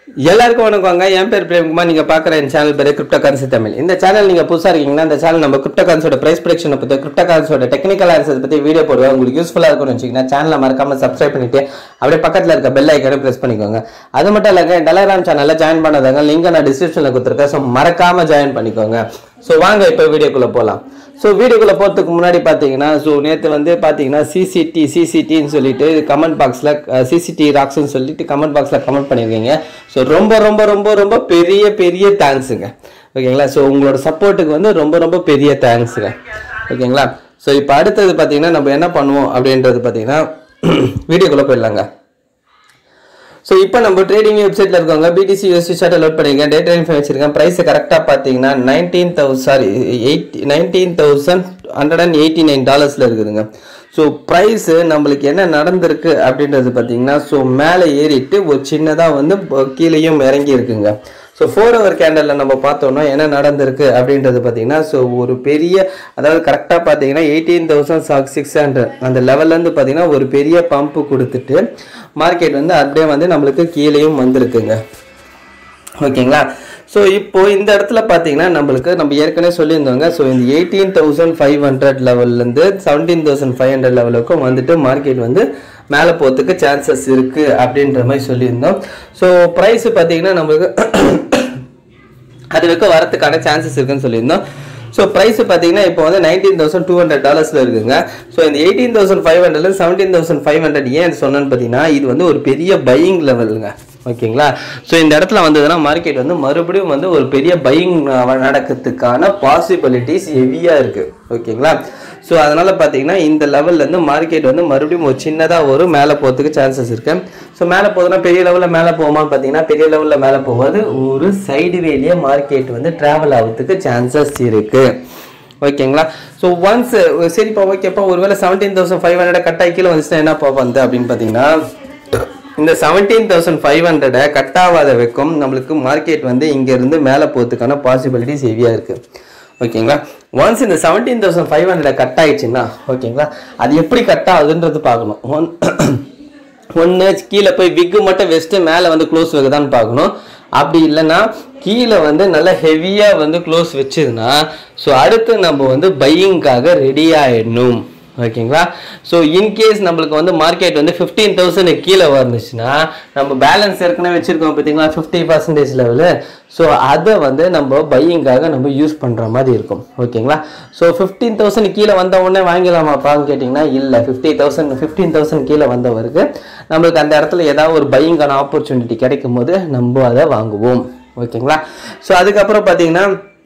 எல்லாருக்கும் வணக்கங்க என் பேர் பிரேம்குமார் நீங்க பாக்குற என் சேனல் பேரு கிரிப்டோ கரன்சி தமிழ் இந்த சேனல் நீங்க புதுசா இருக்கீங்கன்னா இந்த சேனல் நம்ம கிரிப்டோ கரன்சியோட பிரைஸ் ப்ரொடக்ஷனை பத்தி கிரிப்டோ கரன்சியோட டெக்னிக்கல் ஆன்சர்ஸ் பத்தி வீடியோ போடுவேன் உங்களுக்கு யூஸ்ஃபுல்லா இருக்கும்னு வச்சுக்கோங்க சேனலை மறக்காம சப்ஸ்கிரைப் பண்ணிட்டு அப்படியே பக்கத்துல இருக்க பெல் ஐக்கனை பிரஸ் பண்ணிக்கோங்க அது மட்டும் இல்லைங்க டெலகிராம் சேனல்ல ஜாயின் பண்ணாதவங்க லிங்க் நான் டிஸ்கிரிப்ஷன்ல கொடுத்துருக்கேன் ஸோ மறக்காம ஜாயின் பண்ணிக்கோங்க ஸோ வாங்க இப்போ வீடியோக்குள்ள போலாம் ஸோ வீடியோக்குள்ள போகிறதுக்கு முன்னாடி பார்த்தீங்கன்னா ஸோ நேற்று வந்து பார்த்தீங்கன்னா சிசிடி சிசிடின்னு சொல்லிட்டு கமெண்ட் பாக்ஸில் சிசிடி ராக்ஸ்னு சொல்லிட்டு கமெண்ட் பாக்ஸில் கமெண்ட் பண்ணியிருக்கீங்க ஸோ ரொம்ப ரொம்ப ரொம்ப ரொம்ப பெரிய பெரிய தேங்க்ஸுங்க ஓகேங்களா ஸோ உங்களோட சப்போர்ட்டுக்கு வந்து ரொம்ப ரொம்ப பெரிய தேங்க்ஸுங்க ஓகேங்களா ஸோ இப்போ அடுத்தது பார்த்தீங்கன்னா நம்ம என்ன பண்ணுவோம் அப்படின்றது பார்த்தீங்கன்னா வீடியோக்குள்ளே போயிடலாங்க ஸோ இப்போ நம்ம ட்ரேடிங் வெப்சைட்டில் இருக்கவங்க பிடிசி யூஎஸ்டி சார்ட்டை லோட் பண்ணிருக்கேன் டேட்டா இன்ஃபோ வச்சிருக்கேன் ப்ரைஸ் கரெக்டாக பார்த்தீங்கன்னா nineteen thousand sorry eight nineteen thousand hundred and eighty nine டாலர்ஸில் இருக்குதுங்க ஸோ ப்ரைஸு நம்மளுக்கு என்ன நடந்திருக்கு அப்படின்றது பார்த்தீங்கன்னா ஸோ மேலே ஏறிட்டு ஒரு சின்னதாக வந்து கீழேயும் இறங்கி இருக்குங்க ஸோ ஃபோர் ஹவர் கேண்டலில் நம்ம பார்த்தோம்னா என்ன நடந்திருக்கு அப்படின்றது பார்த்தீங்கன்னா ஸோ ஒரு பெரிய அதாவது கரெக்டாக பார்த்தீங்கன்னா எயிட்டீன் தௌசண்ட் சிக்ஸ் ஹண்ட்ரட் அந்த லெவல்லேருந்து பார்த்தீங்கன்னா ஒரு பெரிய பம்ப்பு கொடுத்துட்டு மார்க்கெட் வந்து அப்படியே வந்து நம்மளுக்கு கீழேயும் வந்திருக்குங்க ஓகேங்களா ஸோ இப்போ இந்த இடத்துல பார்த்தீங்கன்னா நம்மளுக்கு நம்ம ஏற்கனவே சொல்லியிருந்தோங்க ஸோ இந்த எயிட்டீன் தௌசண்ட் ஃபைவ் ஹண்ட்ரட் லெவல்லேருந்து செவன்டீன் தௌசண்ட் ஃபைவ் ஹண்ட்ரட் லெவலுக்கும் வந்துட்டு மார்க்கெட் வந்து மேலே போகிறதுக்கு சான்சஸ் இருக்குது அப்படின்ற மாதிரி சொல்லியிருந்தோம் ஸோ ப்ரைஸ் பார்த்தீங்கன்னா நம்மளுக்கு அது வரைக்கும் வரதுக்கான சான்சஸ் இருக்குன்னு சொல்லியிருந்தோம் ஸோ ப்ரைஸ் பார்த்தீங்கன்னா இப்போ வந்து நைன்டீன் தௌசண்ட் டூ ஹண்ட்ரட் டாலர்ஸில் இருக்குங்க ஸோ இந்த எயிட்டீன் தௌசண்ட் ஃபைவ் ஹண்ட்ரட்ல செவன்டீன் தௌசண்ட் ஃபைவ் ஹண்ட்ரட் ஏன் சொன்னேன்னு பார்த்தீங்கன்னா இது வந்து ஒரு பெரிய பையிங் லெவலுங்க ஓகேங்களா ஸோ இந்த இடத்துல வந்ததுன்னா மார்க்கெட் வந்து மறுபடியும் வந்து ஒரு பெரிய பையிங் நடக்கிறதுக்கான பாசிபிலிட்டிஸ் ஹெவியாக இருக்குது ஓகேங்களா ஸோ அதனால் பார்த்தீங்கன்னா இந்த லெவல்லேருந்து மார்க்கெட் வந்து மறுபடியும் ஒரு சின்னதாக ஒரு மேலே போகிறதுக்கு சான்சஸ் இருக்கு ஸோ மேலே போகுதுன்னா பெரிய லெவலில் மேலே போகுமான்னு பார்த்தீங்கன்னா பெரிய லெவலில் மேலே போகாது ஒரு சைடு வேலியே மார்க்கெட் வந்து ட்ராவல் ஆகிறதுக்கு சான்சஸ் இருக்குது ஓகேங்களா ஸோ ஒன்ஸ் சரிப்பா ஓகேப்பா ஒருவேளை செவன்டீன் தௌசண்ட் ஃபைவ் ஹண்ட்ரட் கட்டாய் கீழே வந்துச்சுன்னா என்னப்பா வந்து அப்படின்னு பார்த்தீங்கன்னா இந்த செவன்டீன் தௌசண்ட் ஃபைவ் ஹண்ட்ரடை கட் ஆகாத வைக்கும் நம்மளுக்கு மார்க்கெட் வந்து இங்கேருந்து மேலே போகிறதுக்கான பாசிபிலிட்டிஸ் ஹெவியாக இருக்குது ஓகேங்களா ஒன்ஸ் இந்த seventeen thousand five hundred cut ஆயிடுச்சுன்னா ஓகேங்களா அது எப்படி கட் ஆகுதுன்றது பார்க்கணும் ஒன் ஒன்று கீழே போய் விக்கு மட்டும் வெஸ்ட்டு மேலே வந்து க்ளோஸ் வைக்கதான்னு பார்க்கணும் அப்படி இல்லைன்னா கீழே வந்து நல்லா ஹெவியாக வந்து க்ளோஸ் வச்சுதுன்னா ஸோ அடுத்து நம்ம வந்து பையிங்காக ரெடி ஆகிடணும் ஓகேங்களா ஸோ இன்கேஸ் நம்மளுக்கு வந்து மார்க்கெட் வந்து ஃபிஃப்டீன் தௌசண்ட் கீழே வந்துச்சுன்னா நம்ம பேலன்ஸ் ஏற்கனவே வச்சுருக்கோம் பார்த்தீங்களா ஃபிஃப்டி பர்சன்டேஜ் லெவலு ஸோ அதை வந்து நம்ம பையிங்காக நம்ம யூஸ் பண்ணுற மாதிரி இருக்கும் ஓகேங்களா ஸோ ஃபிஃப்டீன் தௌசண்ட் கீழே வந்த உடனே வாங்கிடலாமாப்பான்னு கேட்டிங்கன்னா இல்லை ஃபிஃப்டி தௌசண்ட் ஃபிஃப்டீன் தௌசண்ட் கீழே வந்தவருக்கு நம்மளுக்கு அந்த இடத்துல ஏதாவது ஒரு பையிங்கான ஆப்பர்ச்சுனிட்டி கிடைக்கும் போது நம்ம அதை வாங்குவோம் ஓகேங்களா ஸோ அதுக்கப்புறம் பார்த்தீங்கன்னா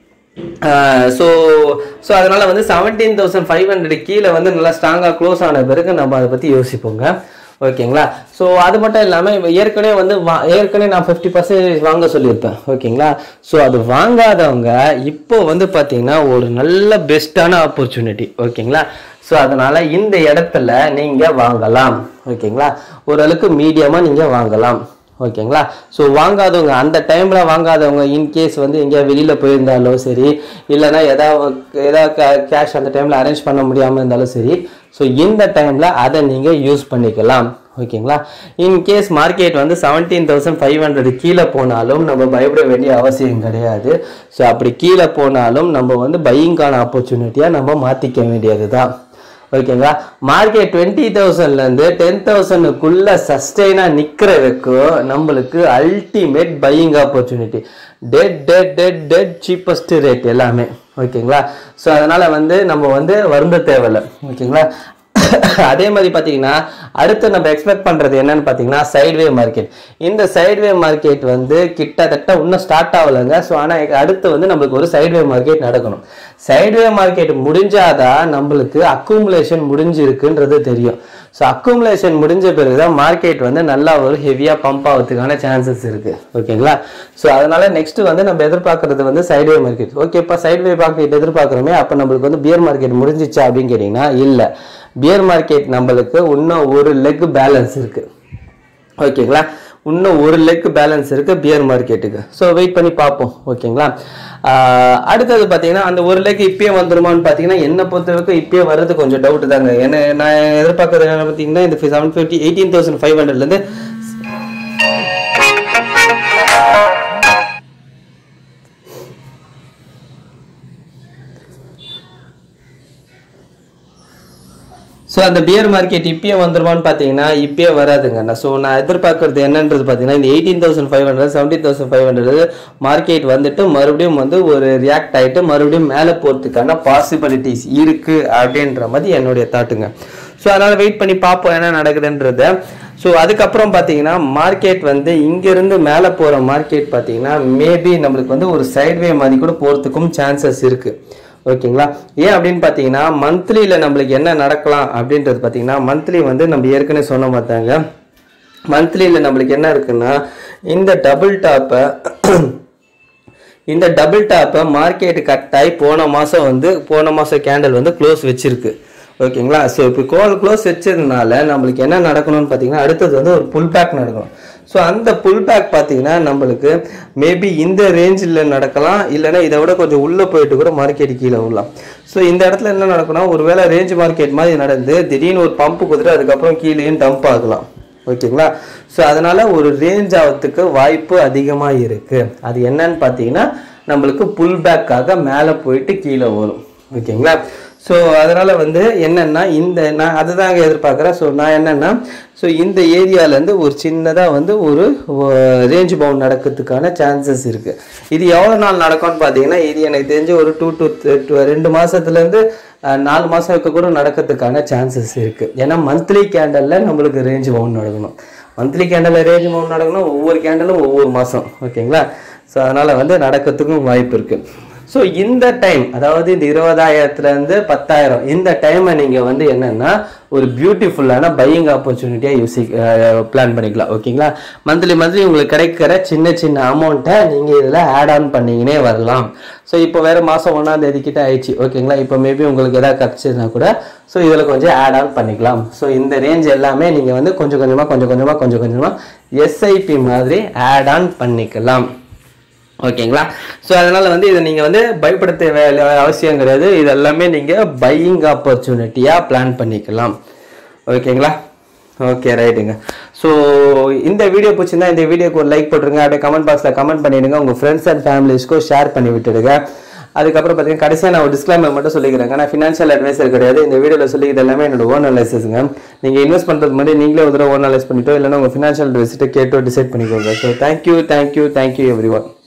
ஸோ ஸோ அதனால் வந்து செவன்டீன் தௌசண்ட் ஃபைவ் ஹண்ட்ரட் கீழே வந்து நல்லா ஸ்ட்ராங்காக க்ளோஸ் ஆன பிறகு நம்ம அதை பற்றி யோசிப்போங்க ஓகேங்களா ஸோ அது மட்டும் இல்லாமல் ஏற்கனவே வந்து வா ஏற்கனவே நான் ஃபிஃப்டி பர்சன்டேஜ் வாங்க சொல்லியிருப்பேன் ஓகேங்களா ஸோ அது வாங்காதவங்க இப்போ வந்து பார்த்தீங்கன்னா ஒரு நல்ல பெஸ்ட்டான ஆப்பர்ச்சுனிட்டி ஓகேங்களா ஸோ அதனால் இந்த இடத்துல நீங்கள் வாங்கலாம் ஓகேங்களா ஓரளவுக்கு மீடியமாக நீங்கள் வாங்கலாம் ஓகேங்களா ஸோ வாங்காதவங்க அந்த டைமில் வாங்காதவங்க இன்கேஸ் வந்து எங்கேயா வெளியில் போயிருந்தாலும் சரி இல்லைனா எதாவது எதாவது கேஷ் அந்த டைமில் அரேஞ்ச் பண்ண முடியாமல் இருந்தாலும் சரி ஸோ இந்த டைமில் அதை நீங்கள் யூஸ் பண்ணிக்கலாம் ஓகேங்களா இன்கேஸ் மார்க்கெட் வந்து செவன்டீன் தௌசண்ட் ஃபைவ் ஹண்ட்ரட் கீழே போனாலும் நம்ம பயப்பட வேண்டிய அவசியம் கிடையாது ஸோ அப்படி கீழே போனாலும் நம்ம வந்து பையிங்கான ஆப்பர்ச்சுனிட்டியாக நம்ம மாற்றிக்க வேண்டியது தான் ஓகேங்களா மார்க்கெட் டுவெண்ட்டி தௌசண்ட்லேருந்து டென் தௌசண்ட்க்குள்ளே சஸ்டெயினாக நிற்கிற வரைக்கும் நம்மளுக்கு ultimate buying opportunity dead dead dead dead cheapest rate எல்லாமே ஓகேங்களா ஸோ அதனால் வந்து நம்ம வந்து வருந்த தேவையில்லை ஓகேங்களா அதே மாதிரி பார்த்தீங்கன்னா அடுத்து நம்ம எக்ஸ்பெக்ட் பண்ணுறது என்னன்னு பார்த்தீங்கன்னா சைட்வே மார்க்கெட் இந்த சைட்வே மார்க்கெட் வந்து கிட்டத்தட்ட இன்னும் ஸ்டார்ட் ஆகலைங்க ஸோ ஆனால் அடுத்து வந்து நம்மளுக்கு ஒரு சைட்வே மார்க்கெட் நடக்கணும் சைட்வே மார்க்கெட் முடிஞ்சாதான் நம்மளுக்கு அக்குமுலேஷன் முடிஞ்சிருக்குன்றது தெரியும் ஸோ அக்குமுலேஷன் முடிஞ்ச பிறகு தான் மார்க்கெட் வந்து நல்லா ஒரு ஹெவியாக பம்ப் ஆகிறதுக்கான சான்சஸ் இருக்குது ஓகேங்களா ஸோ அதனால நெக்ஸ்ட் வந்து நம்ம எதிர்பார்க்கறது வந்து சைட்வே மார்க்கெட் ஓகேப்பா சைட்வே மார்க்கெட் எதிர்பார்க்குறோமே அப்போ நம்மளுக்கு வந்து பியர் மார்க்கெட் முடிஞ்சிச்சா அப்படின்னு கேட்டிங்கன்னா இல்லை பியர் மார்க்கெட் நம்மளுக்கு இன்னும் ஒரு லெக் பேலன்ஸ் இருக்குது ஓகேங்களா இன்னும் ஒரு லெக் பேலன்ஸ் இருக்குது பியர் மார்க்கெட்டுக்கு ஸோ வெயிட் பண்ணி பார்ப்போம் ஓகேங்களா ஆஹ் அடுத்தது பார்த்தீங்கன்னா அந்த ஒரு லெக் இப்பயே வந்துருமான்னு பார்த்தீங்கன்னா என்னை பொறுத்த வரைக்கும் இப்பயே வர்றது கொஞ்சம் டவுட் தாங்க ஏன்னா நான் எதிர்பார்க்கறது என்ன பார்த்தீங்கன்னா இந்த seven fifty eighteen thousand five ஹண்ட்ரட்லேருந்து அந்த பியர் மார்க்கெட் இப்பயே வந்துருமான்னு பார்த்தீங்கன்னா இப்பயே வராதுங்க ஸோ நான் எதிர்பார்க்கறது என்னன்றது பார்த்தீங்கன்னா இந்த eighteen thousand five hundred seventeen thousand five hundred market வந்துட்டு மறுபடியும் வந்து ஒரு ரியாக்ட் ஆகிட்டு மறுபடியும் மேலே போகிறதுக்கான பாசிபிலிட்டிஸ் இருக்குது அப்படின்ற மாதிரி என்னுடைய தாட்டுங்க ஸோ அதனால் வெயிட் பண்ணி பார்ப்போம் என்ன நடக்குதுன்றத ஸோ அதுக்கப்புறம் பார்த்தீங்கன்னா மார்க்கெட் வந்து இங்கேருந்து மேலே போகிற மார்க்கெட் பார்த்தீங்கன்னா மேபி நம்மளுக்கு வந்து ஒரு சைட்வே மாதிரி கூட போகிறதுக்கும் சான்சஸ் இருக்குது ஓகேங்களா ஏன் அப்படின்னு பார்த்தீங்கன்னா மந்த்லியில் நம்மளுக்கு என்ன நடக்கலாம் அப்படின்றது பார்த்தீங்கன்னா மந்த்லி வந்து நம்ம ஏற்கனவே சொன்ன மாட்டாங்க மந்த்லியில் நம்மளுக்கு என்ன இருக்குன்னா இந்த டபுள் டாப்பை இந்த டபுள் டாப்பை மார்க்கெட் கட் ஆகி போன மாதம் வந்து போன மாதம் கேண்டில் வந்து க்ளோஸ் வச்சிருக்கு ஓகேங்களா ஸோ இப்போ கோல் க்ளோஸ் வச்சதுனால நம்மளுக்கு என்ன நடக்கணும்னு பார்த்தீங்கன்னா அடுத்தது வந்து ஒரு புல் பேக் நடக்கணும் ஸோ அந்த புல் பேக் பார்த்தீங்கன்னா நம்மளுக்கு மேபி இந்த ரேஞ்சில் நடக்கலாம் இல்லைன்னா இதை விட கொஞ்சம் உள்ளே போயிட்டு கூட மார்க்கெட் கீழே விடலாம் ஸோ இந்த இடத்துல என்ன நடக்கணும் ஒருவேளை ரேஞ்ச் மார்க்கெட் மாதிரி நடந்து திடீர்னு ஒரு பம்பு குதிரை அதுக்கப்புறம் கீழேயும் டம்ப் ஆகலாம் ஓகேங்களா ஸோ அதனால் ஒரு ரேஞ்ச் ஆகிறதுக்கு வாய்ப்பு அதிகமாக இருக்குது அது என்னன்னு பார்த்தீங்கன்னா நம்மளுக்கு புல் பேக்காக மேலே போயிட்டு கீழே வரும் ஓகேங்களா ஸோ அதனால் வந்து என்னென்னா இந்த நான் அதுதாங்க எதிர்பார்க்குறேன் ஸோ நான் என்னென்னா ஸோ இந்த ஏரியாலேருந்து ஒரு சின்னதாக வந்து ஒரு ரேஞ்ச் பவுண்ட் நடக்கிறதுக்கான சான்சஸ் இருக்குது இது எவ்வளோ நாள் நடக்கும்னு பார்த்தீங்கன்னா இது எனக்கு தெரிஞ்சு ஒரு டூ டு ரெண்டு மாதத்துலேருந்து நாலு மாதம் இருக்க கூட நடக்கிறதுக்கான சான்சஸ் இருக்குது ஏன்னா மந்த்லி கேண்டலில் நம்மளுக்கு ரேஞ்ச் பவுண்ட் நடக்கணும் மந்த்லி கேண்டலில் ரேஞ்ச் பவுண்ட் நடக்கணும் ஒவ்வொரு கேண்டலும் ஒவ்வொரு மாதம் ஓகேங்களா ஸோ அதனால் வந்து நடக்கிறதுக்கும் வாய்ப்பு இருக்குது ஸோ இந்த டைம் அதாவது இந்த இருபதாயிரத்துலேருந்து பத்தாயிரம் இந்த டைமை நீங்கள் வந்து என்னென்னா ஒரு பியூட்டிஃபுல்லான பையிங் ஆப்பர்ச்சுனிட்டியாக யூசி பிளான் பண்ணிக்கலாம் ஓகேங்களா மந்த்லி மந்த்லி உங்களுக்கு கிடைக்கிற சின்ன சின்ன அமௌண்ட்டை நீங்கள் இதில் ஆட் ஆன் பண்ணிங்கன்னே வரலாம் ஸோ இப்போ வேறு மாதம் ஒன்றாம் தேதி கிட்ட ஆயிடுச்சு ஓகேங்களா இப்போ மேபி உங்களுக்கு எதாவது கிடச்சதுன்னா கூட ஸோ இதில் கொஞ்சம் ஆட் ஆன் பண்ணிக்கலாம் ஸோ இந்த ரேஞ்ச் எல்லாமே நீங்கள் வந்து கொஞ்சம் கொஞ்சமாக கொஞ்சம் கொஞ்சமாக கொஞ்சம் கொஞ்சமாக எஸ்ஐபி மாதிரி ஆட் ஆன் பண்ணிக்கலாம் ஓகேங்களா ஸோ அதனால் வந்து இதை நீங்கள் வந்து பயப்படுத்த வே- அவசியம் கிடையாது இது எல்லாமே நீங்கள் பையிங் ஆப்பர்ச்சுனிட்டியாக பிளான் பண்ணிக்கலாம் ஓகேங்களா ஓகே ரைட்டுங்க ஸோ இந்த வீடியோ பிடிச்சிருந்தா இந்த வீடியோக்கு ஒரு லைக் போட்டுருங்க அப்படியே கமெண்ட் பாக்ஸில் கமெண்ட் பண்ணிடுங்க உங்கள் ஃப்ரெண்ட்ஸ் அண்ட் ஃபேமிலிஸ்க்கும் ஷேர் பண்ணி விட்டுடுங்க அதுக்கப்புறம் பார்த்தீங்கன்னா கடைசியாக நான் ஒரு டிஸ்க்ளைமர் மட்டும் சொல்லிக்கிறேன் நான் ஃபினான்ஷியல் அட்வைசர் கிடையாது இந்த வீடியோவில் சொல்லிக்கிறது எல்லாமே என்னோட ஓன் அனலைசஸ்ங்க நீங்கள் இன்வெஸ்ட் பண்ணுறது மாதிரி நீங்களே ஒரு தடவை ஓன் அனலைஸ் பண்ணிட்டோ இல்லைன்னா உங்கள் ஃபினான்ஷியல் அட்வைஸ்ட்டு கேட்டோ டிசைட் பண்ணிக்கோங்க so thank you thank you thank you every one